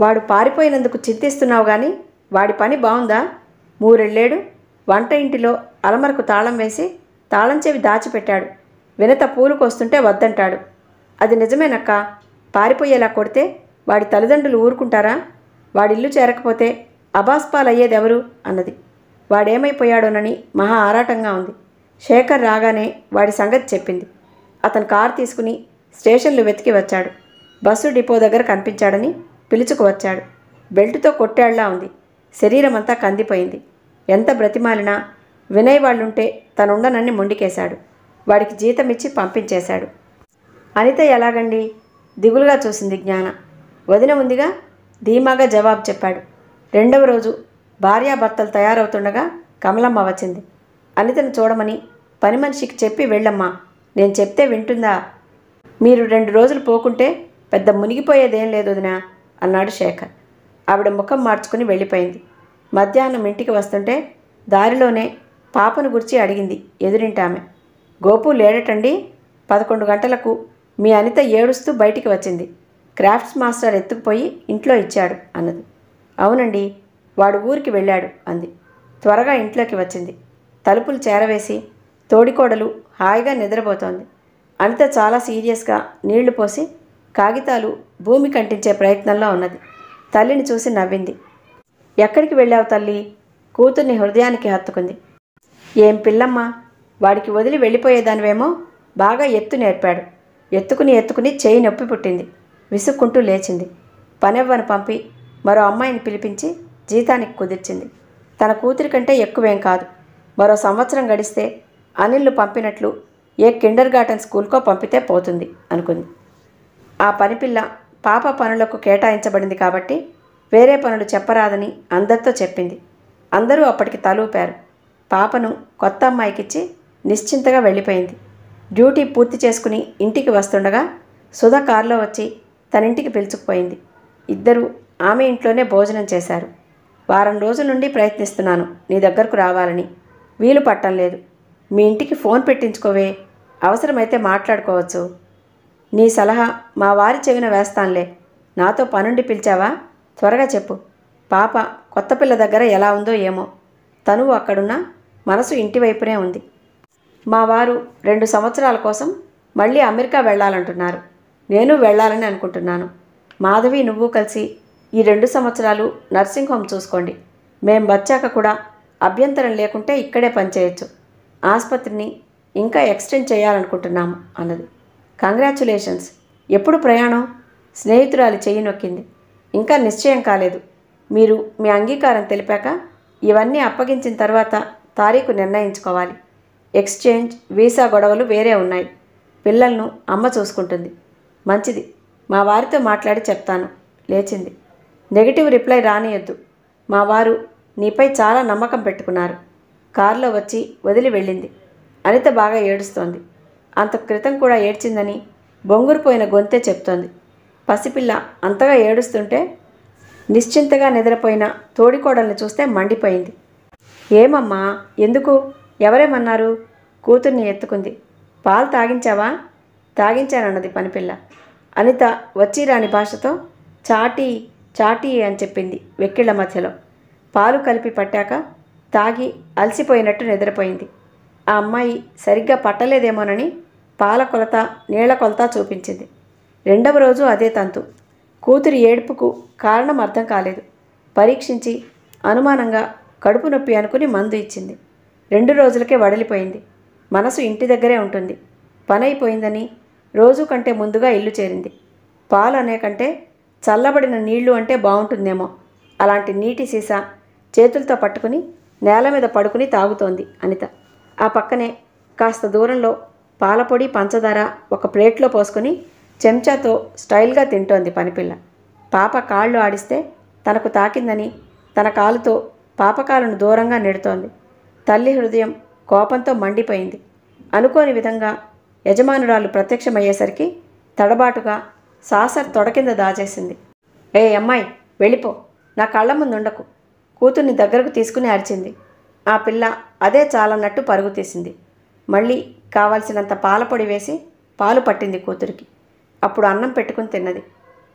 వాడు పారిపోయినందుకు చింతిస్తున్నావు కానీ వాడి పని బాగుందా మూరెళ్ళేడు వంట ఇంటిలో అలమరకు తాళం వేసి తాళం చెవి దాచిపెట్టాడు వినత పూలు కోస్తుంటే వద్దంటాడు అది నిజమేనక్క పారిపోయేలా కొడితే వాడి తల్లిదండ్రులు ఊరుకుంటారా వాడిల్లు చేరకపోతే అబాస్పాలయ్యేదెవరు అన్నది వాడేమైపోయాడోనని మహా ఆరాటంగా ఉంది శేఖర్ రాగానే వాడి సంగతి చెప్పింది అతను కారు తీసుకుని స్టేషన్లు వెతికి వచ్చాడు బస్సు డిపో దగ్గర కనిపించాడని పిలుచుకు వచ్చాడు బెల్టుతో కొట్టేళ్లా ఉంది శరీరం అంతా కందిపోయింది ఎంత బ్రతిమాలినా వినయ్ వాళ్ళుంటే తనుండనని మొండికేశాడు వాడికి జీతం ఇచ్చి పంపించేశాడు అనిత ఎలాగండి దిగులుగా చూసింది జ్ఞాన వదిన ఉందిగా ధీమాగా జవాబు చెప్పాడు రెండవ రోజు భార్యాభర్తలు తయారవుతుండగా కమలమ్మ వచ్చింది అనితను చూడమని పని మనిషికి చెప్పి వెళ్ళమ్మా నేను చెప్తే వింటుందా మీరు రెండు రోజులు పోకుంటే పెద్ద మునిగిపోయేదేం లేదు వదినా అన్నాడు శేఖర్ ఆవిడ ముఖం మార్చుకుని వెళ్ళిపోయింది మధ్యాహ్నం ఇంటికి వస్తుంటే దారిలోనే పాపను గురించి అడిగింది ఎదురింటామె గోపు లేడటండి పదకొండు గంటలకు మీ అనిత ఏడుస్తూ బయటికి వచ్చింది క్రాఫ్ట్స్ మాస్టర్ ఎత్తుకుపోయి ఇంట్లో ఇచ్చాడు అన్నది అవునండి వాడు ఊరికి వెళ్ళాడు అంది త్వరగా ఇంట్లోకి వచ్చింది తలుపులు చేరవేసి తోడికోడలు హాయిగా నిద్రపోతోంది అనిత చాలా సీరియస్గా నీళ్లు పోసి కాగితాలు భూమి కంటించే ప్రయత్నంలో ఉన్నది తల్లిని చూసి నవ్వింది ఎక్కడికి వెళ్ళావు తల్లి కూతుర్ని హృదయానికి హత్తుకుంది ఏం పిల్లమ్మ వాడికి వదిలి వెళ్ళిపోయేదానివేమో బాగా ఎత్తు నేర్పాడు ఎత్తుకుని ఎత్తుకుని చేయి నొప్పి పుట్టింది విసుక్కుంటూ లేచింది పనెవ్వను పంపి మరో అమ్మాయిని పిలిపించి జీతానికి కుదిర్చింది తన కూతురి కంటే ఎక్కువేం కాదు మరో సంవత్సరం గడిస్తే అనిల్లు పంపినట్లు ఏ కిండర్ గార్టెన్ స్కూల్కో పంపితే పోతుంది అనుకుంది ఆ పనిపిల్ల పాప పనులకు కేటాయించబడింది కాబట్టి వేరే పనులు చెప్పరాదని అందరితో చెప్పింది అందరూ అప్పటికి తలూపారు పాపను కొత్త అమ్మాయికిచ్చి నిశ్చింతగా వెళ్ళిపోయింది డ్యూటీ పూర్తి చేసుకుని ఇంటికి వస్తుండగా సుధ కారులో వచ్చి తన ఇంటికి పిలుచుకుపోయింది ఇద్దరూ ఆమె ఇంట్లోనే భోజనం చేశారు వారం రోజుల నుండి ప్రయత్నిస్తున్నాను నీ దగ్గరకు రావాలని వీలు పట్టం లేదు మీ ఇంటికి ఫోన్ పెట్టించుకోవే అవసరమైతే మాట్లాడుకోవచ్చు నీ సలహా మా వారి చెవిన వేస్తానులే నాతో పనుండి పిలిచావా త్వరగా చెప్పు పాప కొత్త పిల్ల దగ్గర ఎలా ఉందో ఏమో తనువు అక్కడున్నా మనసు ఇంటి వైపునే ఉంది మా వారు రెండు సంవత్సరాల కోసం మళ్ళీ అమెరికా వెళ్ళాలంటున్నారు నేను వెళ్ళాలని అనుకుంటున్నాను మాధవి నువ్వు కలిసి ఈ రెండు సంవత్సరాలు నర్సింగ్ హోమ్ చూసుకోండి మేం వచ్చాక కూడా అభ్యంతరం లేకుంటే ఇక్కడే పనిచేయచ్చు ఆసుపత్రిని ఇంకా ఎక్స్టెండ్ చేయాలనుకుంటున్నాము అన్నది కంగ్రాచులేషన్స్ ఎప్పుడు ప్రయాణం స్నేహితురాలి చెయ్యి నొక్కింది ఇంకా నిశ్చయం కాలేదు మీరు మీ అంగీకారం తెలిపాక ఇవన్నీ అప్పగించిన తర్వాత తారీఖు నిర్ణయించుకోవాలి ఎక్స్చేంజ్ వీసా గొడవలు వేరే ఉన్నాయి పిల్లలను అమ్మ చూసుకుంటుంది మంచిది మా వారితో మాట్లాడి చెప్తాను లేచింది నెగిటివ్ రిప్లై రానియొద్దు మా వారు నీపై చాలా నమ్మకం పెట్టుకున్నారు కారులో వచ్చి వదిలి వెళ్ళింది అనిత బాగా ఏడుస్తోంది అంత క్రితం కూడా ఏడ్చిందని బొంగురుపోయిన గొంతే చెప్తోంది పసిపిల్ల అంతగా ఏడుస్తుంటే నిశ్చింతగా నిద్రపోయిన తోడికోడల్ని చూస్తే మండిపోయింది ఏమమ్మా ఎందుకు ఎవరేమన్నారు కూతుర్ని ఎత్తుకుంది పాలు తాగించావా తాగించానన్నది పనిపిల్ల అనిత వచ్చి రాని భాషతో చాటీ చాటీ అని చెప్పింది వెక్కిళ్ళ మధ్యలో పాలు కలిపి పట్టాక తాగి అలసిపోయినట్టు నిద్రపోయింది ఆ అమ్మాయి సరిగ్గా పట్టలేదేమోనని పాల కొలత నీళ్ల కొలత చూపించింది రెండవ రోజు అదే తంతు కూతురి ఏడుపుకు కారణం అర్థం కాలేదు పరీక్షించి అనుమానంగా కడుపు నొప్పి అనుకుని మందు ఇచ్చింది రెండు రోజులకే వడలిపోయింది మనసు ఇంటి దగ్గరే ఉంటుంది పని అయిపోయిందని రోజు కంటే ముందుగా ఇల్లు చేరింది పాలు అనే కంటే చల్లబడిన నీళ్లు అంటే బాగుంటుందేమో అలాంటి నీటి సీసా చేతులతో పట్టుకుని నేల మీద పడుకుని తాగుతోంది అనిత ఆ పక్కనే కాస్త దూరంలో పాలపొడి పంచదార ఒక ప్లేట్లో పోసుకొని చెంచాతో స్టైల్గా తింటోంది పనిపిల్ల పాప కాళ్ళు ఆడిస్తే తనకు తాకిందని తన కాలుతో పాపకాలను దూరంగా నెడుతోంది తల్లి హృదయం కోపంతో మండిపోయింది అనుకోని విధంగా యజమానురాలు ప్రత్యక్షమయ్యేసరికి తడబాటుగా సాసర్ తొడ కింద దాచేసింది ఏ అమ్మాయి వెళ్ళిపో నా కళ్ళ ముందు ఉండకు కూతుర్ని దగ్గరకు తీసుకుని అరిచింది ఆ పిల్ల అదే చాలన్నట్టు పరుగు తీసింది మళ్ళీ కావలసినంత పాలపొడి వేసి పాలు పట్టింది కూతురికి అప్పుడు అన్నం పెట్టుకుని తిన్నది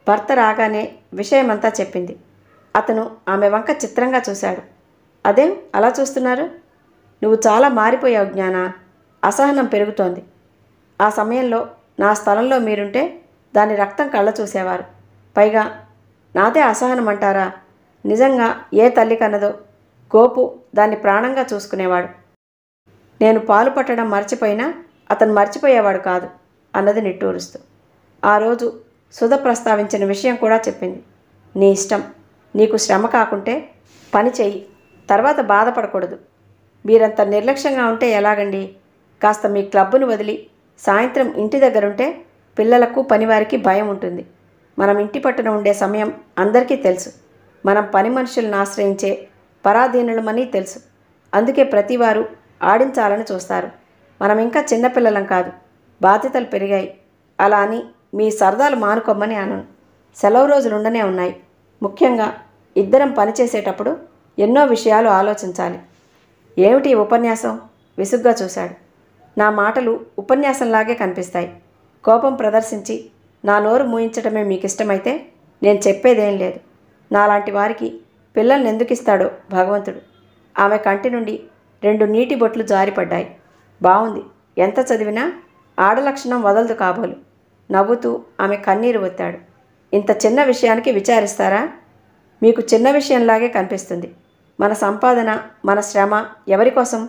భర్త రాగానే విషయమంతా చెప్పింది అతను ఆమె వంక చిత్రంగా చూశాడు అదేం అలా చూస్తున్నారు నువ్వు చాలా మారిపోయావు జ్ఞాన అసహనం పెరుగుతోంది ఆ సమయంలో నా స్థలంలో మీరుంటే దాని రక్తం కళ్ళ చూసేవారు పైగా నాదే అసహనం అంటారా నిజంగా ఏ తల్లి కన్నదో గోపు దాన్ని ప్రాణంగా చూసుకునేవాడు నేను పాలు పట్టడం మర్చిపోయినా అతను మర్చిపోయేవాడు కాదు అన్నది నిట్టూరుస్తూ ఆ రోజు సుధ ప్రస్తావించిన విషయం కూడా చెప్పింది నీ ఇష్టం నీకు శ్రమ కాకుంటే పని చెయ్యి తర్వాత బాధపడకూడదు మీరంత నిర్లక్ష్యంగా ఉంటే ఎలాగండి కాస్త మీ క్లబ్బును వదిలి సాయంత్రం ఇంటి దగ్గర ఉంటే పిల్లలకు పనివారికి భయం ఉంటుంది మనం ఇంటి పట్టున ఉండే సమయం అందరికీ తెలుసు మనం పని మనుషులను ఆశ్రయించే పరాధీనులమని తెలుసు అందుకే ప్రతివారు ఆడించాలని చూస్తారు మనం ఇంకా చిన్నపిల్లలం కాదు బాధ్యతలు పెరిగాయి అలా అని మీ సరదాలు మానుకోమని అనను సెలవు రోజులు ఉండనే ఉన్నాయి ముఖ్యంగా ఇద్దరం పనిచేసేటప్పుడు ఎన్నో విషయాలు ఆలోచించాలి ఏమిటి ఈ ఉపన్యాసం విసుగ్గా చూశాడు నా మాటలు ఉపన్యాసంలాగే కనిపిస్తాయి కోపం ప్రదర్శించి నా నోరు మూయించడమే మీకు ఇష్టమైతే నేను చెప్పేదేం లేదు నాలాంటి వారికి పిల్లల్ని ఎందుకు ఇస్తాడో భగవంతుడు ఆమె కంటి నుండి రెండు నీటి బొట్లు జారిపడ్డాయి బాగుంది ఎంత చదివినా ఆడలక్షణం వదలదు కాబోలు నవ్వుతూ ఆమె కన్నీరు ఒత్తాడు ఇంత చిన్న విషయానికి విచారిస్తారా మీకు చిన్న విషయంలాగే కనిపిస్తుంది మన సంపాదన మన శ్రమ ఎవరి కోసం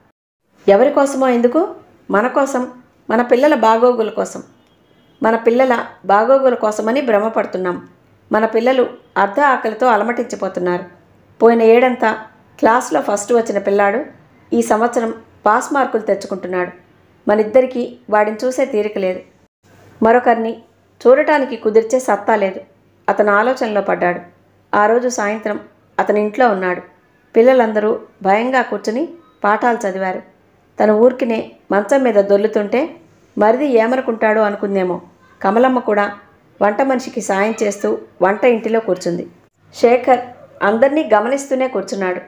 ఎవరి కోసమో ఎందుకు మన కోసం మన పిల్లల బాగోగుల కోసం మన పిల్లల బాగోగుల కోసమని భ్రమపడుతున్నాం మన పిల్లలు అర్ధ ఆకలితో అలమటించిపోతున్నారు పోయిన ఏడంతా క్లాస్లో ఫస్ట్ వచ్చిన పిల్లాడు ఈ సంవత్సరం పాస్ మార్కులు తెచ్చుకుంటున్నాడు మనిద్దరికీ వాడిని చూసే తీరిక లేదు మరొకరిని చూడటానికి కుదిర్చే సత్తా లేదు అతను ఆలోచనలో పడ్డాడు ఆ రోజు సాయంత్రం అతని ఇంట్లో ఉన్నాడు పిల్లలందరూ భయంగా కూర్చుని పాఠాలు చదివారు తన ఊరికినే మంచం మీద దొర్లుతుంటే మరిది ఏమనుకుంటాడో అనుకుందేమో కమలమ్మ కూడా వంట మనిషికి సాయం చేస్తూ వంట ఇంటిలో కూర్చుంది శేఖర్ అందరినీ గమనిస్తూనే కూర్చున్నాడు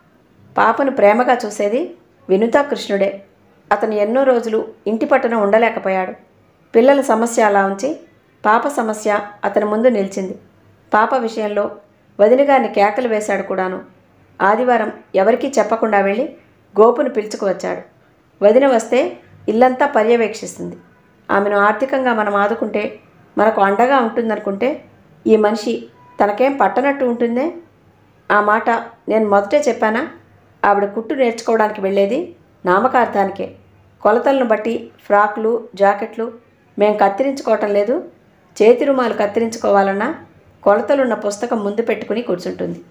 పాపను ప్రేమగా చూసేది వినుతా కృష్ణుడే అతను ఎన్నో రోజులు ఇంటి పట్టున ఉండలేకపోయాడు పిల్లల సమస్య అలా ఉంచి పాప సమస్య అతని ముందు నిలిచింది పాప విషయంలో వదినగారిని కేకలు వేశాడు కూడాను ఆదివారం ఎవరికీ చెప్పకుండా వెళ్ళి గోపును పిలుచుకువచ్చాడు వదిన వస్తే ఇల్లంతా పర్యవేక్షిస్తుంది ఆమెను ఆర్థికంగా మనం ఆదుకుంటే మనకు అండగా ఉంటుందనుకుంటే ఈ మనిషి తనకేం పట్టనట్టు ఉంటుందే ఆ మాట నేను మొదటే చెప్పానా ఆవిడ కుట్టు నేర్చుకోవడానికి వెళ్ళేది నామకార్థానికే కొలతలను బట్టి ఫ్రాక్లు జాకెట్లు మేం కత్తిరించుకోవటం లేదు చేతి రుమాలు కత్తిరించుకోవాలన్నా కొలతలున్న పుస్తకం ముందు పెట్టుకుని కూర్చుంటుంది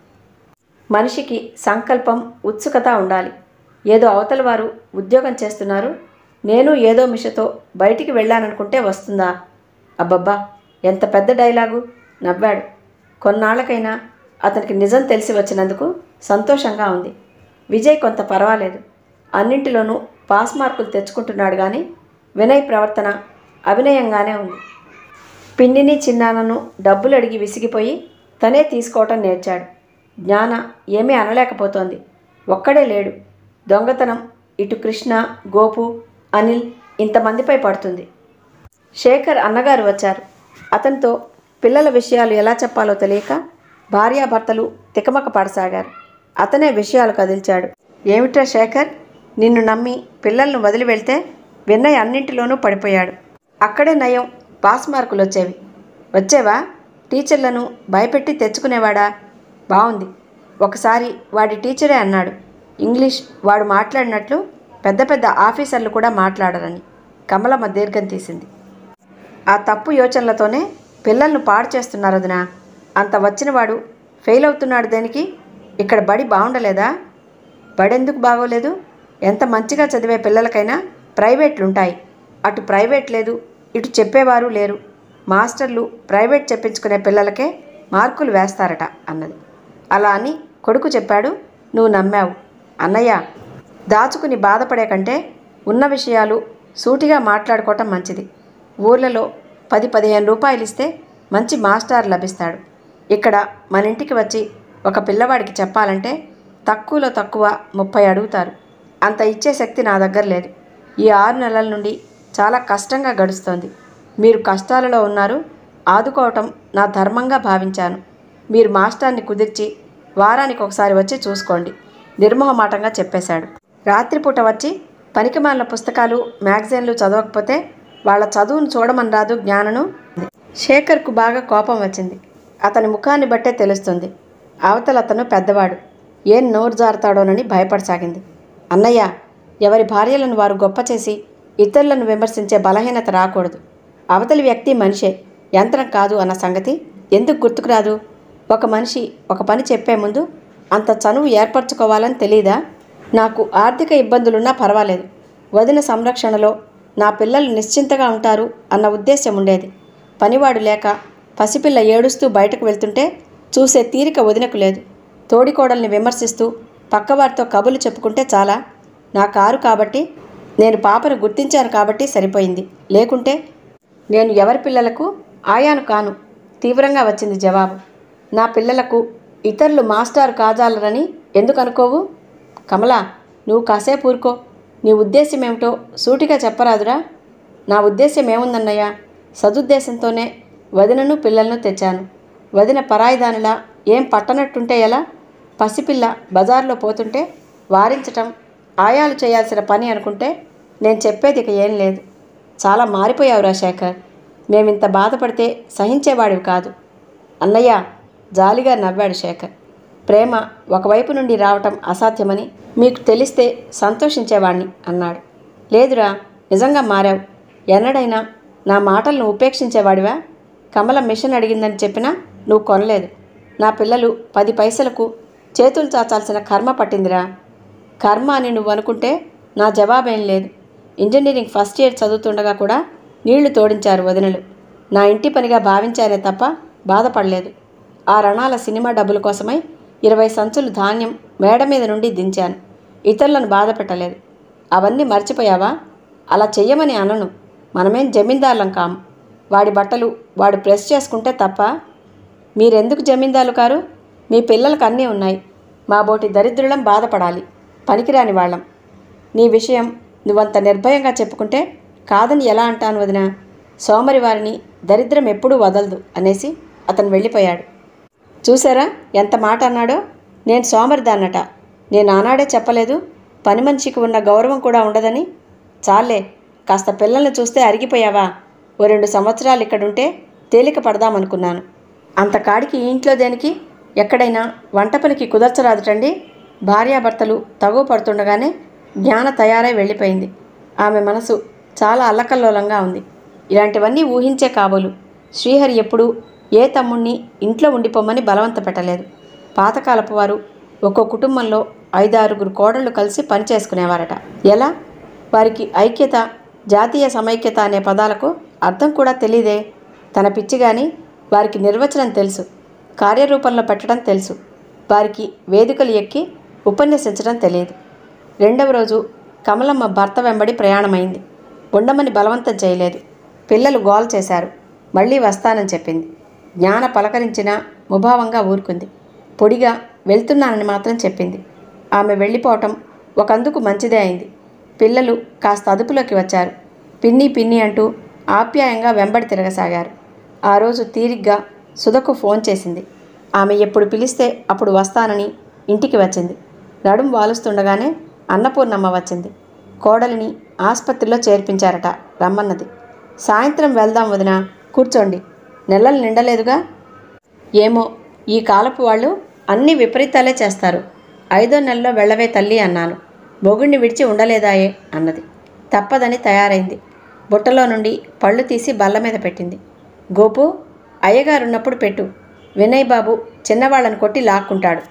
మనిషికి సంకల్పం ఉత్సుకత ఉండాలి ఏదో అవతల వారు ఉద్యోగం చేస్తున్నారు నేను ఏదో మిషతో బయటికి వెళ్ళాననుకుంటే వస్తుందా అబ్బబ్బా ఎంత పెద్ద డైలాగు నవ్వాడు కొన్నాళ్ళకైనా అతనికి నిజం తెలిసి వచ్చినందుకు సంతోషంగా ఉంది విజయ్ కొంత పర్వాలేదు అన్నింటిలోనూ పాస్ మార్కులు తెచ్చుకుంటున్నాడు కానీ వినయ్ ప్రవర్తన అవినయంగానే ఉంది పిన్నిని చిన్నానను డబ్బులు అడిగి విసిగిపోయి తనే తీసుకోవటం నేర్చాడు జ్ఞాన ఏమీ అనలేకపోతోంది ఒక్కడే లేడు దొంగతనం ఇటు కృష్ణ గోపు అనిల్ ఇంతమందిపై పడుతుంది శేఖర్ అన్నగారు వచ్చారు అతనితో పిల్లల విషయాలు ఎలా చెప్పాలో తెలియక భార్యాభర్తలు తికమక పడసాగారు అతనే విషయాలు కదిల్చాడు ఏమిట్రా శేఖర్ నిన్ను నమ్మి పిల్లలను వదిలి వెళ్తే విన్నయ్ అన్నింటిలోనూ పడిపోయాడు అక్కడే నయం పాస్ మార్కులు వచ్చేవి వచ్చేవా టీచర్లను భయపెట్టి తెచ్చుకునేవాడా బాగుంది ఒకసారి వాడి టీచరే అన్నాడు ఇంగ్లీష్ వాడు మాట్లాడినట్లు పెద్ద పెద్ద ఆఫీసర్లు కూడా మాట్లాడరని కమలమ్మ దీర్ఘం తీసింది ఆ తప్పు యోచనలతోనే పిల్లలను పాడు చేస్తున్నారు వదినా అంత వచ్చినవాడు ఫెయిల్ అవుతున్నాడు దేనికి ఇక్కడ బడి బాగుండలేదా బడెందుకు బాగోలేదు ఎంత మంచిగా చదివే పిల్లలకైనా ప్రైవేట్లు ఉంటాయి అటు ప్రైవేట్ లేదు ఇటు చెప్పేవారు లేరు మాస్టర్లు ప్రైవేట్ చెప్పించుకునే పిల్లలకే మార్కులు వేస్తారట అన్నది అలా అని కొడుకు చెప్పాడు నువ్వు నమ్మావు అన్నయ్య దాచుకుని బాధపడే కంటే ఉన్న విషయాలు సూటిగా మాట్లాడుకోవటం మంచిది ఊర్లలో పది పదిహేను రూపాయలు ఇస్తే మంచి మాస్టర్ లభిస్తాడు ఇక్కడ మన ఇంటికి వచ్చి ఒక పిల్లవాడికి చెప్పాలంటే తక్కువలో తక్కువ ముప్పై అడుగుతారు అంత ఇచ్చే శక్తి నా దగ్గర లేదు ఈ ఆరు నెలల నుండి చాలా కష్టంగా గడుస్తోంది మీరు కష్టాలలో ఉన్నారు ఆదుకోవటం నా ధర్మంగా భావించాను మీరు మాస్టర్ని కుదిర్చి వారానికి ఒకసారి వచ్చి చూసుకోండి నిర్మోహమాటంగా చెప్పేశాడు రాత్రిపూట వచ్చి పనికిమాలిన పుస్తకాలు మ్యాగజైన్లు చదవకపోతే వాళ్ళ చదువును చూడమని రాదు జ్ఞానను శేఖర్కు బాగా కోపం వచ్చింది అతని ముఖాన్ని బట్టే తెలుస్తుంది అవతల అతను పెద్దవాడు ఏం నోరు జారుతాడోనని భయపడసాగింది అన్నయ్య ఎవరి భార్యలను వారు గొప్ప చేసి ఇతరులను విమర్శించే బలహీనత రాకూడదు అవతలి వ్యక్తి మనిషే యంత్రం కాదు అన్న సంగతి ఎందుకు గుర్తుకురాదు ఒక మనిషి ఒక పని చెప్పే ముందు అంత చనువు ఏర్పరచుకోవాలని తెలీదా నాకు ఆర్థిక ఇబ్బందులున్నా పర్వాలేదు వదిన సంరక్షణలో నా పిల్లలు నిశ్చింతగా ఉంటారు అన్న ఉద్దేశం ఉండేది పనివాడు లేక పసిపిల్ల ఏడుస్తూ బయటకు వెళ్తుంటే చూసే తీరిక వదినకు లేదు తోడికోడల్ని విమర్శిస్తూ పక్కవారితో కబులు చెప్పుకుంటే చాలా నా కారు కాబట్టి నేను పాపను గుర్తించాను కాబట్టి సరిపోయింది లేకుంటే నేను ఎవరి పిల్లలకు ఆయాను కాను తీవ్రంగా వచ్చింది జవాబు నా పిల్లలకు ఇతరులు మాస్టారు కాజాలరని ఎందుకు అనుకోవు కమలా నువ్వు కాసేపు ఊరుకో నీ ఉద్దేశం ఏమిటో సూటిగా చెప్పరాదురా నా ఉద్దేశం ఏముందన్నయ్య సదుద్దేశంతోనే వదినను పిల్లలను తెచ్చాను వదిన పరాయిదానిలా ఏం పట్టనట్టుంటే ఎలా పసిపిల్ల బజార్లో పోతుంటే వారించటం ఆయాలు చేయాల్సిన పని అనుకుంటే నేను చెప్పేది ఇక ఏం లేదు చాలా మారిపోయావురా శేఖర్ మేమింత బాధపడితే సహించేవాడివి కాదు అన్నయ్య జాలిగా నవ్వాడు శేఖర్ ప్రేమ ఒకవైపు నుండి రావటం అసాధ్యమని మీకు తెలిస్తే సంతోషించేవాణ్ణి అన్నాడు లేదురా నిజంగా మారావు ఎన్నడైనా నా మాటలను ఉపేక్షించేవాడివా కమల మిషన్ అడిగిందని చెప్పినా నువ్వు కొనలేదు నా పిల్లలు పది పైసలకు చేతులు చాచాల్సిన కర్మ పట్టిందిరా కర్మ అని నువ్వు అనుకుంటే నా జవాబేం లేదు ఇంజనీరింగ్ ఫస్ట్ ఇయర్ చదువుతుండగా కూడా నీళ్లు తోడించారు వదినలు నా ఇంటి పనిగా భావించారే తప్ప బాధపడలేదు ఆ రణాల సినిమా డబ్బుల కోసమై ఇరవై సంచులు ధాన్యం మేడ మీద నుండి దించాను ఇతరులను బాధ పెట్టలేదు అవన్నీ మర్చిపోయావా అలా చెయ్యమని అనను మనమేం జమీందారులం కాము వాడి బట్టలు వాడు ప్రెస్ చేసుకుంటే తప్ప మీరెందుకు జమీందారు కారు మీ పిల్లలకు అన్నీ ఉన్నాయి మా బోటి దరిద్రులం బాధపడాలి పనికిరాని వాళ్ళం నీ విషయం నువ్వంత నిర్భయంగా చెప్పుకుంటే కాదని ఎలా అంటాను వదిన సోమరి వారిని దరిద్రం ఎప్పుడూ వదలదు అనేసి అతను వెళ్ళిపోయాడు చూసారా ఎంత మాట అన్నాడో నేను సోమరిదాన్నట నేను ఆనాడే చెప్పలేదు పని మనిషికి ఉన్న గౌరవం కూడా ఉండదని చాలే కాస్త పిల్లల్ని చూస్తే అరిగిపోయావా ఓ రెండు సంవత్సరాలు ఇక్కడుంటే తేలిక పడదామనుకున్నాను అంత కాడికి ఈ ఇంట్లో దేనికి ఎక్కడైనా వంట పనికి కుదర్చరాదుటండి భార్యాభర్తలు తగువ పడుతుండగానే జ్ఞాన తయారై వెళ్ళిపోయింది ఆమె మనసు చాలా అల్లకల్లోలంగా ఉంది ఇలాంటివన్నీ ఊహించే కాబోలు శ్రీహరి ఎప్పుడూ ఏ తమ్ముణ్ణి ఇంట్లో ఉండిపోమని బలవంత పెట్టలేదు పాతకాలపు వారు ఒక్కో కుటుంబంలో ఐదారుగురు కోడళ్ళు కలిసి పని చేసుకునేవారట ఎలా వారికి ఐక్యత జాతీయ సమైక్యత అనే పదాలకు అర్థం కూడా తెలీదే తన పిచ్చి గాని వారికి నిర్వచనం తెలుసు కార్యరూపంలో పెట్టడం తెలుసు వారికి వేదికలు ఎక్కి ఉపన్యసించడం తెలియదు రెండవ రోజు కమలమ్మ భర్త వెంబడి ప్రయాణమైంది ఉండమని బలవంతం చేయలేదు పిల్లలు గోల చేశారు మళ్ళీ వస్తానని చెప్పింది జ్ఞాన పలకరించిన ముభావంగా ఊరుకుంది పొడిగా వెళ్తున్నానని మాత్రం చెప్పింది ఆమె వెళ్ళిపోవటం ఒకందుకు మంచిదే అయింది పిల్లలు కాస్త అదుపులోకి వచ్చారు పిన్ని పిన్ని అంటూ ఆప్యాయంగా వెంబడి తిరగసాగారు ఆ రోజు తీరిగ్గా సుధకు ఫోన్ చేసింది ఆమె ఎప్పుడు పిలిస్తే అప్పుడు వస్తానని ఇంటికి వచ్చింది నడుం వాలుస్తుండగానే అన్నపూర్ణమ్మ వచ్చింది కోడలిని ఆసుపత్రిలో చేర్పించారట రమ్మన్నది సాయంత్రం వెళ్దాం వదినా కూర్చోండి నెలలు నిండలేదుగా ఏమో ఈ కాలపు వాళ్ళు అన్ని విపరీతాలే చేస్తారు ఐదో నెలలో వెళ్ళవే తల్లి అన్నాను మొగుణ్ణి విడిచి ఉండలేదాయే అన్నది తప్పదని తయారైంది బుట్టలో నుండి పళ్ళు తీసి బల్ల మీద పెట్టింది గోపు అయ్యగారున్నప్పుడు పెట్టు వినయ్ బాబు చిన్నవాళ్ళని కొట్టి లాక్కుంటాడు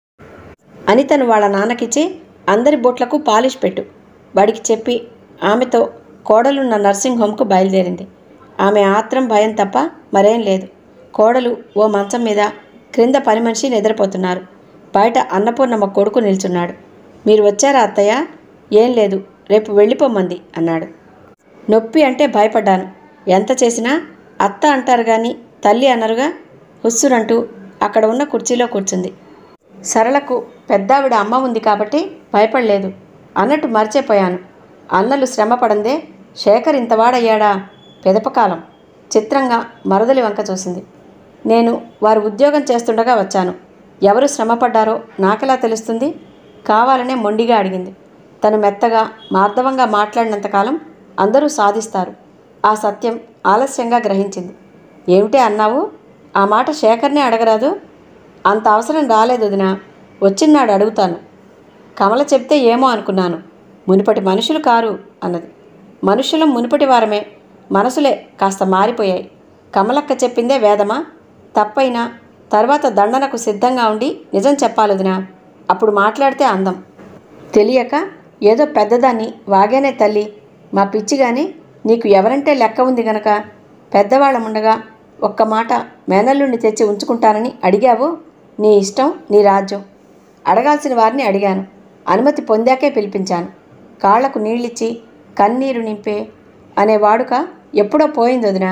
అని తను వాళ్ళ నాన్నకిచ్చి అందరి బొట్లకు పాలిష్ పెట్టు వాడికి చెప్పి ఆమెతో కోడలున్న నర్సింగ్ హోమ్కు బయలుదేరింది ఆమె ఆత్రం భయం తప్ప మరేం లేదు కోడలు ఓ మంచం మీద క్రింద పని మనిషి నిద్రపోతున్నారు బయట అన్నపూర్ణమ్మ కొడుకు నిల్చున్నాడు మీరు వచ్చారా అత్తయ్య ఏం లేదు రేపు వెళ్ళిపోమంది అన్నాడు నొప్పి అంటే భయపడ్డాను ఎంత చేసినా అత్త అంటారు కానీ తల్లి అనరుగా హుస్సునంటూ అక్కడ ఉన్న కుర్చీలో కూర్చుంది సరళకు పెద్దావిడ అమ్మ ఉంది కాబట్టి భయపడలేదు అన్నట్టు మర్చిపోయాను అన్నలు శ్రమ పడందే శేఖర్ ఇంతవాడయ్యాడా పెదపకాలం చిత్రంగా మరదలి వంక చూసింది నేను వారు ఉద్యోగం చేస్తుండగా వచ్చాను ఎవరు శ్రమపడ్డారో నాకెలా తెలుస్తుంది కావాలనే మొండిగా అడిగింది తను మెత్తగా మార్దవంగా మాట్లాడినంతకాలం అందరూ సాధిస్తారు ఆ సత్యం ఆలస్యంగా గ్రహించింది ఏమిటే అన్నావు ఆ మాట శేఖర్నే అడగరాదు అంత అవసరం రాలేదు వదిన వచ్చినాడు అడుగుతాను కమల చెప్తే ఏమో అనుకున్నాను మునుపటి మనుషులు కారు అన్నది మనుషులం మునుపటి వారమే మనసులే కాస్త మారిపోయాయి కమలక్క చెప్పిందే వేదమా తప్పైనా తర్వాత దండనకు సిద్ధంగా ఉండి నిజం చెప్పాలొదినా అప్పుడు మాట్లాడితే అందం తెలియక ఏదో పెద్దదాన్ని వాగానే తల్లి మా పిచ్చి గాని నీకు ఎవరంటే లెక్క ఉంది గనక పెద్దవాళ్ళముండగా ఒక్క మాట మేనల్లుండి తెచ్చి ఉంచుకుంటానని అడిగావు నీ ఇష్టం నీ రాజ్యం అడగాల్సిన వారిని అడిగాను అనుమతి పొందాకే పిలిపించాను కాళ్లకు నీళ్ళిచ్చి కన్నీరు నింపే అనే వాడుక ఎప్పుడో పోయింది వదినా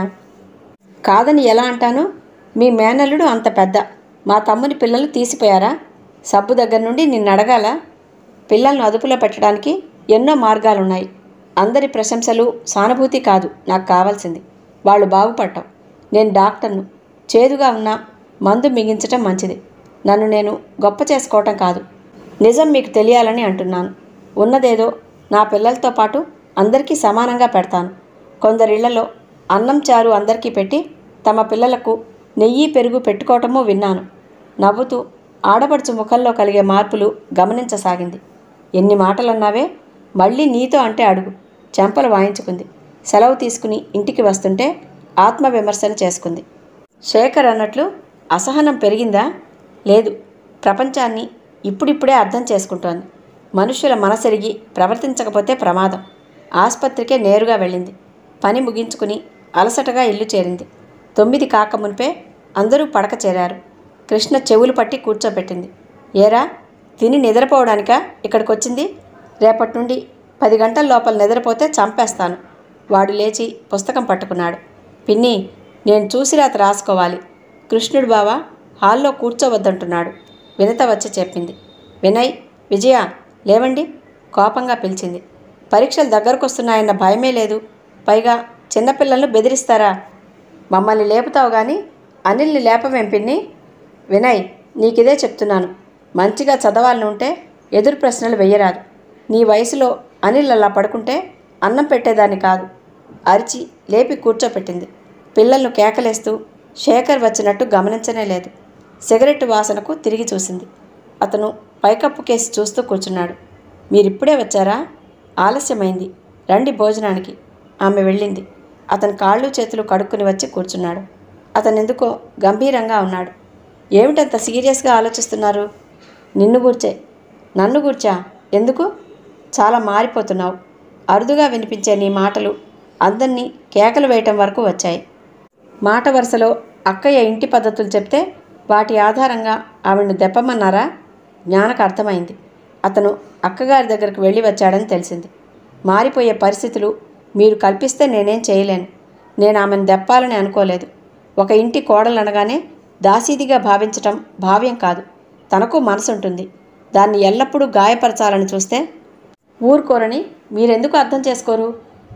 కాదని ఎలా అంటాను మీ మేనల్లుడు అంత పెద్ద మా తమ్ముని పిల్లలు తీసిపోయారా సబ్బు దగ్గర నుండి నిన్ను అడగాల పిల్లలను అదుపులో పెట్టడానికి ఎన్నో మార్గాలున్నాయి అందరి ప్రశంసలు సానుభూతి కాదు నాకు కావాల్సింది వాళ్ళు బాగుపడటం నేను డాక్టర్ను చేదుగా ఉన్నా మందు మిగించటం మంచిది నన్ను నేను గొప్ప చేసుకోవటం కాదు నిజం మీకు తెలియాలని అంటున్నాను ఉన్నదేదో నా పిల్లలతో పాటు అందరికీ సమానంగా పెడతాను కొందరిళ్లలో అన్నం చారు అందరికీ పెట్టి తమ పిల్లలకు నెయ్యి పెరుగు పెట్టుకోవటమో విన్నాను నవ్వుతూ ఆడపడుచు ముఖంలో కలిగే మార్పులు గమనించసాగింది ఎన్ని మాటలన్నావే మళ్ళీ నీతో అంటే అడుగు చెంపలు వాయించుకుంది సెలవు తీసుకుని ఇంటికి వస్తుంటే ఆత్మవిమర్శన చేసుకుంది శేఖర్ అన్నట్లు అసహనం పెరిగిందా లేదు ప్రపంచాన్ని ఇప్పుడిప్పుడే అర్థం చేసుకుంటోంది మనుషుల మనసెరిగి ప్రవర్తించకపోతే ప్రమాదం ఆసుపత్రికే నేరుగా వెళ్ళింది పని ముగించుకుని అలసటగా ఇల్లు చేరింది తొమ్మిది కాక మునిపే అందరూ పడక చేరారు కృష్ణ చెవులు పట్టి కూర్చోబెట్టింది ఏరా తిని నిద్రపోవడానికా ఇక్కడికి వచ్చింది రేపటి నుండి పది గంటల లోపల నిద్రపోతే చంపేస్తాను వాడు లేచి పుస్తకం పట్టుకున్నాడు పిన్ని నేను చూసి రాత రాసుకోవాలి కృష్ణుడు బావ హాల్లో కూర్చోవద్దంటున్నాడు వినత వచ్చి చెప్పింది వినయ్ విజయ లేవండి కోపంగా పిలిచింది పరీక్షలు దగ్గరకు వస్తున్నాయన్న భయమే లేదు పైగా చిన్నపిల్లలను బెదిరిస్తారా మమ్మల్ని లేపుతావు కానీ అనిల్ని లేపవేం పిన్ని వినయ్ నీకిదే చెప్తున్నాను మంచిగా చదవాలని ఉంటే ఎదురు ప్రశ్నలు వెయ్యరాదు నీ వయసులో అనిల్ అలా పడుకుంటే అన్నం పెట్టేదాన్ని కాదు అరిచి లేపి కూర్చోపెట్టింది పిల్లలను కేకలేస్తూ శేఖర్ వచ్చినట్టు గమనించనే లేదు సిగరెట్ వాసనకు తిరిగి చూసింది అతను పైకప్పు కేసి చూస్తూ కూర్చున్నాడు మీరిప్పుడే వచ్చారా ఆలస్యమైంది రండి భోజనానికి ఆమె వెళ్ళింది అతని కాళ్ళు చేతులు కడుక్కుని వచ్చి కూర్చున్నాడు అతను ఎందుకో గంభీరంగా ఉన్నాడు ఏమిటంత సీరియస్గా ఆలోచిస్తున్నారు నిన్ను గూర్చే నన్ను గూర్చా ఎందుకు చాలా మారిపోతున్నావు అరుదుగా వినిపించే నీ మాటలు అందరినీ కేకలు వేయటం వరకు వచ్చాయి మాట వరుసలో అక్కయ్య ఇంటి పద్ధతులు చెప్తే వాటి ఆధారంగా ఆవిడ్ని దెప్పమన్నారా జ్ఞానకు అర్థమైంది అతను అక్కగారి దగ్గరకు వెళ్ళి వచ్చాడని తెలిసింది మారిపోయే పరిస్థితులు మీరు కల్పిస్తే నేనేం చేయలేను నేను ఆమెను దెప్పాలని అనుకోలేదు ఒక ఇంటి కోడలు అనగానే దాసీదిగా భావించటం భావ్యం కాదు తనకు మనసుంటుంది దాన్ని ఎల్లప్పుడూ గాయపరచాలని చూస్తే ఊరుకోరని మీరెందుకు అర్థం చేసుకోరు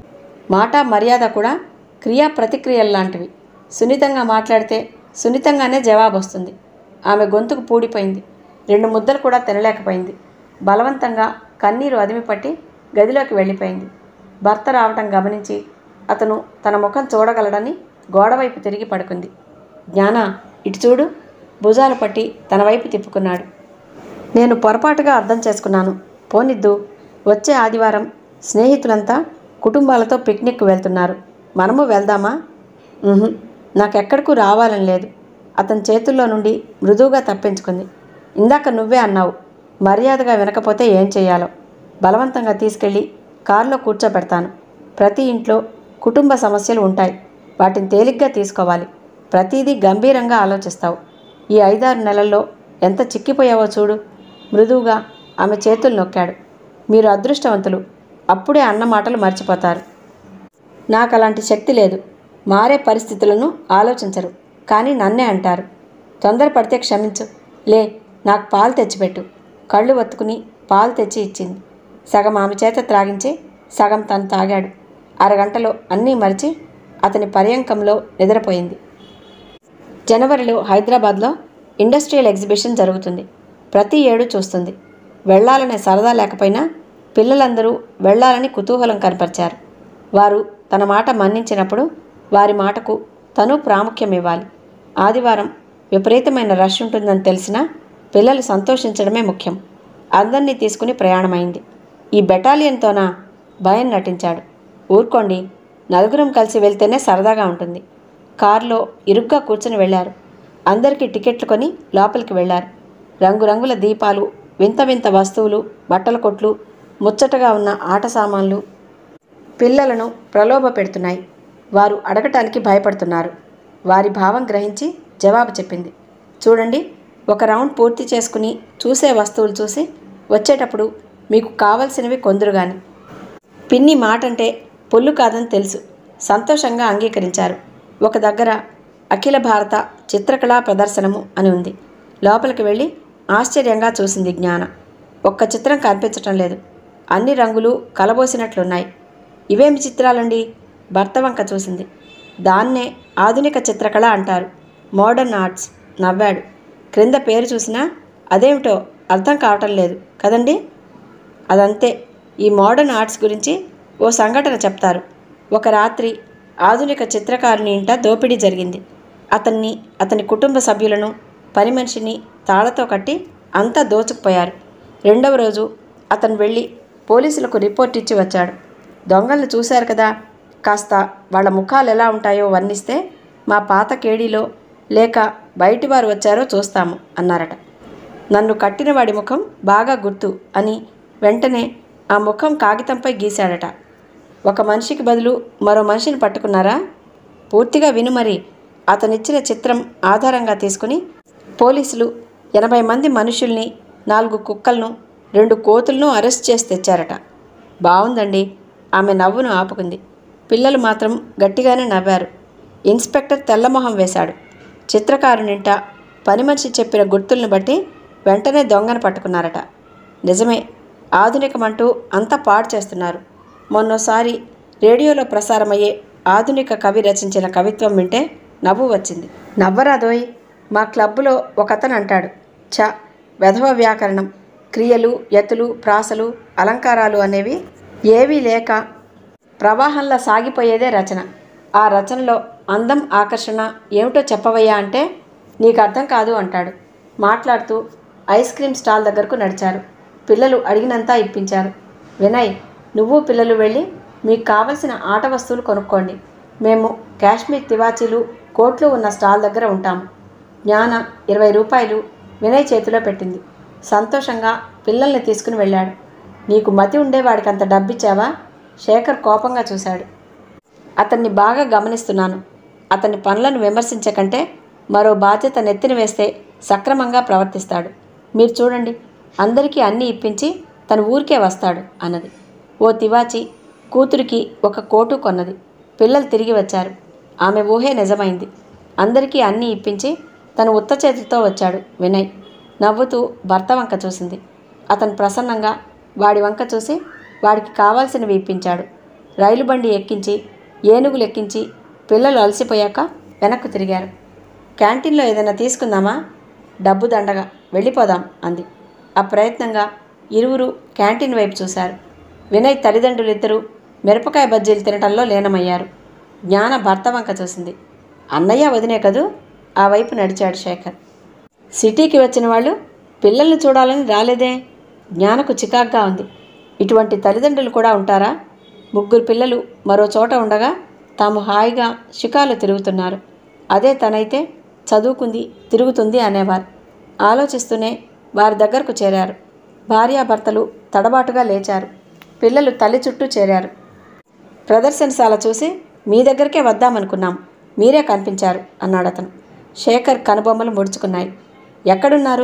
మాట మర్యాద కూడా క్రియా ప్రతిక్రియలు లాంటివి సున్నితంగా మాట్లాడితే సున్నితంగానే జవాబు వస్తుంది ఆమె గొంతుకు పూడిపోయింది రెండు ముద్దలు కూడా తినలేకపోయింది బలవంతంగా కన్నీరు అదిమి పట్టి గదిలోకి వెళ్ళిపోయింది భర్త రావటం గమనించి అతను తన ముఖం చూడగలడని గోడవైపు తిరిగి పడుకుంది జ్ఞాన ఇటు చూడు భుజాలు పట్టి తన వైపు తిప్పుకున్నాడు నేను పొరపాటుగా అర్థం చేసుకున్నాను పోనిద్దు వచ్చే ఆదివారం స్నేహితులంతా కుటుంబాలతో పిక్నిక్ వెళ్తున్నారు మనము వెళ్దామా ఉహుం, నాకెక్కడకు రావాలని లేదు అతని చేతుల్లో నుండి మృదువుగా తప్పించుకుంది ఇందాక నువ్వే అన్నావు మర్యాదగా వినకపోతే ఏం చేయాలో బలవంతంగా తీసుకెళ్ళి కారులో కూర్చోబెడతాను ప్రతి ఇంట్లో కుటుంబ సమస్యలు ఉంటాయి వాటిని తేలిగ్గా తీసుకోవాలి ప్రతిదీ గంభీరంగా ఆలోచిస్తావు ఈ ఐదారు నెలల్లో ఎంత చిక్కిపోయావో చూడు మృదువుగా ఆమె చేతులు నొక్కాడు మీరు అదృష్టవంతులు అప్పుడే అన్న మాటలు మర్చిపోతారు నాకు అలాంటి శక్తి లేదు మారే పరిస్థితులను ఆలోచించరు కానీ నన్నే అంటారు తొందరపడితే క్షమించు లే నాకు పాలు తెచ్చిపెట్టు కళ్ళు ఒత్తుకుని పాలు తెచ్చి ఇచ్చింది సగం ఆమె చేత త్రాగించి సగం తను తాగాడు అరగంటలో అన్నీ మరిచి అతని పర్యంకంలో నిద్రపోయింది జనవరిలో హైదరాబాద్లో ఇండస్ట్రియల్ ఎగ్జిబిషన్ జరుగుతుంది ప్రతి ఏడు చూస్తుంది వెళ్ళాలనే సరదా లేకపోయినా పిల్లలందరూ వెళ్ళాలని కుతూహలం కనపరిచారు వారు తన మాట మన్నించినప్పుడు వారి మాటకు తను ప్రాముఖ్యం ఇవ్వాలి ఆదివారం విపరీతమైన రష్ ఉంటుందని తెలిసినా పిల్లలు సంతోషించడమే ముఖ్యం అందరినీ తీసుకుని ప్రయాణమైంది ఈ బెటాలియన్తోనా భయం నటించాడు ఊరుకోండి నలుగురం కలిసి వెళ్తేనే సరదాగా ఉంటుంది కారులో ఇరుగ్గా కూర్చుని వెళ్ళారు అందరికీ టికెట్లు కొని లోపలికి వెళ్ళారు రంగురంగుల దీపాలు వింత వింత వస్తువులు బట్టల కొట్లు ముచ్చటగా ఉన్న ఆట సామాన్లు పిల్లలను ప్రలోభ పెడుతున్నాయి వారు అడగటానికి భయపడుతున్నారు వారి భావం గ్రహించి జవాబు చెప్పింది చూడండి ఒక రౌండ్ పూర్తి చేసుకుని చూసే వస్తువులు చూసి వచ్చేటప్పుడు మీకు కావలసినవి కొందరు గాని పిన్ని మాట అంటే పొల్లు కాదని తెలుసు సంతోషంగా అంగీకరించారు ఒక దగ్గర అఖిల భారత చిత్రకళా ప్రదర్శనము అని ఉంది లోపలికి వెళ్ళి ఆశ్చర్యంగా చూసింది జ్ఞాన ఒక్క చిత్రం కనిపించటం లేదు అన్ని రంగులు కలబోసినట్లున్నాయి ఇవేమి చిత్రాలండి భర్త వంక చూసింది దాన్నే ఆధునిక చిత్రకళ అంటారు మోడర్న్ ఆర్ట్స్ నవ్వాడు క్రింద పేరు చూసినా అదేమిటో అర్థం కావటం లేదు కదండి అదంతే ఈ మోడర్న్ ఆర్ట్స్ గురించి ఓ సంఘటన చెప్తారు ఒక రాత్రి ఆధునిక చిత్రకారుని ఇంట దోపిడీ జరిగింది అతన్ని అతని కుటుంబ సభ్యులను పని మనిషిని తాళతో కట్టి అంతా దోచుకుపోయారు రెండవ రోజు అతను వెళ్ళి పోలీసులకు రిపోర్ట్ ఇచ్చి వచ్చాడు దొంగలను చూశారు కదా కాస్త వాళ్ళ ముఖాలు ఎలా ఉంటాయో వర్ణిస్తే మా పాత కేడీలో లేక బయటి వారు వచ్చారో చూస్తాము అన్నారట నన్ను కట్టిన వాడి ముఖం బాగా గుర్తు అని వెంటనే ఆ ముఖం కాగితంపై గీశాడట ఒక మనిషికి బదులు మరో మనిషిని పట్టుకున్నారా పూర్తిగా విను మరి అతనిచ్చిన చిత్రం ఆధారంగా తీసుకుని పోలీసులు ఎనభై మంది మనుషుల్ని నాలుగు కుక్కలను రెండు కోతులను అరెస్ట్ చేసి తెచ్చారట బాగుందండి ఆమె నవ్వును ఆపుకుంది పిల్లలు మాత్రం గట్టిగానే నవ్వారు ఇన్స్పెక్టర్ తెల్లమొహం వేశాడు చిత్రకారునింట పని మనిషి చెప్పిన గుర్తులను బట్టి వెంటనే దొంగను పట్టుకున్నారట నిజమే ఆధునికమంటూ అంతా పాడు చేస్తున్నారు మొన్నోసారి రేడియోలో ప్రసారమయ్యే ఆధునిక కవి రచించిన కవిత్వం వింటే నవ్వు వచ్చింది నవ్వరాదోయ్ మా క్లబ్బులో ఒకతను అంటాడు చ వెధవ వ్యాకరణం క్రియలు యతులు ప్రాసలు అలంకారాలు అనేవి ఏవీ లేక ప్రవాహంలో సాగిపోయేదే రచన ఆ రచనలో అందం ఆకర్షణ ఏమిటో చెప్పవయ్యా అంటే నీకు అర్థం కాదు అంటాడు మాట్లాడుతూ ఐస్ క్రీమ్ స్టాల్ దగ్గరకు నడిచారు పిల్లలు అడిగినంతా ఇప్పించారు వినయ్ నువ్వు పిల్లలు వెళ్ళి మీకు కావలసిన ఆట వస్తువులు కొనుక్కోండి మేము కాశ్మీర్ తివాచీలు కోట్లు ఉన్న స్టాల్ దగ్గర ఉంటాము జ్ఞాన ఇరవై రూపాయలు వినయ్ చేతిలో పెట్టింది సంతోషంగా పిల్లల్ని తీసుకుని వెళ్ళాడు నీకు మతి ఉండేవాడికి అంత డబ్బిచ్చావా శేఖర్ కోపంగా చూశాడు అతన్ని బాగా గమనిస్తున్నాను అతని పనులను విమర్శించకంటే మరో బాధ్యత నెత్తిన వేస్తే సక్రమంగా ప్రవర్తిస్తాడు మీరు చూడండి అందరికీ అన్నీ ఇప్పించి తన ఊరికే వస్తాడు అన్నది ఓ తివాచి కూతురికి ఒక కోటు కొన్నది పిల్లలు తిరిగి వచ్చారు ఆమె ఊహే నిజమైంది అందరికీ అన్నీ ఇప్పించి తను ఉత్త చేతితో వచ్చాడు వినయ్ నవ్వుతూ భర్త వంక చూసింది అతను ప్రసన్నంగా వాడి వంక చూసి వాడికి కావాల్సినవి ఇప్పించాడు రైలు బండి ఎక్కించి ఏనుగులు ఎక్కించి పిల్లలు అలసిపోయాక వెనక్కు తిరిగారు క్యాంటీన్లో ఏదైనా తీసుకుందామా డబ్బు దండగా వెళ్ళిపోదాం అంది అప్రయత్నంగా ఇరువురు క్యాంటీన్ వైపు చూశారు వినయ్ తల్లిదండ్రులు ఇద్దరూ మిరపకాయ బజ్జీలు తినటంలో లీనమయ్యారు జ్ఞాన భర్త వంక చూసింది అన్నయ్య వదినే కదూ ఆ వైపు నడిచాడు శేఖర్ సిటీకి వచ్చిన వాళ్ళు పిల్లల్ని చూడాలని రాలేదే జ్ఞానకు చికాగ్గా ఉంది ఇటువంటి తల్లిదండ్రులు కూడా ఉంటారా ముగ్గురు పిల్లలు మరో చోట ఉండగా తాము హాయిగా షికాలు తిరుగుతున్నారు అదే తనైతే చదువుకుంది తిరుగుతుంది అనేవారు ఆలోచిస్తూనే వారి దగ్గరకు చేరారు భార్యాభర్తలు తడబాటుగా లేచారు పిల్లలు తల్లి చుట్టూ చేరారు ప్రదర్శనశాల చూసి మీ దగ్గరికే వద్దామనుకున్నాం మీరే కనిపించారు అన్నాడు అతను శేఖర్ కనుబొమ్మలు ముడుచుకున్నాయి ఎక్కడున్నారు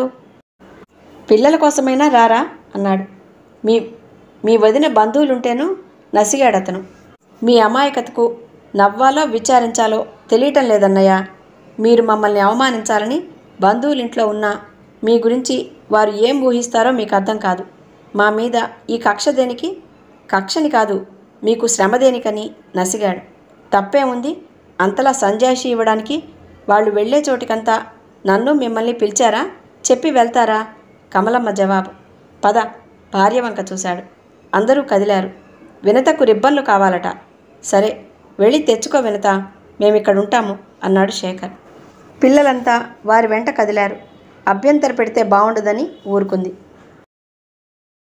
పిల్లల కోసమైనా రారా అన్నాడు మీ మీ వదిన బంధువులుంటేను నసిగాడు అతను మీ అమాయకతకు నవ్వాలో విచారించాలో తెలియటం లేదన్నయ్య మీరు మమ్మల్ని అవమానించాలని బంధువులింట్లో ఉన్న మీ గురించి వారు ఏం ఊహిస్తారో మీకు అర్థం కాదు మా మీద ఈ కక్ష దేనికి కక్షని కాదు మీకు శ్రమ దేనికని నసిగాడు తప్పేముంది అంతలా సంజాయిషి ఇవ్వడానికి వాళ్ళు వెళ్ళే చోటికంతా నన్ను మిమ్మల్ని పిలిచారా చెప్పి వెళ్తారా కమలమ్మ జవాబు పద భార్య వంక చూశాడు అందరూ కదిలారు వినతకు రిబ్బన్లు కావాలట సరే వెళ్ళి తెచ్చుకో వినత మేమిక్కడ ఉంటాము అన్నాడు శేఖర్ పిల్లలంతా వారి వెంట కదిలారు అభ్యంతర పెడితే బాగుండదని ఊరుకుంది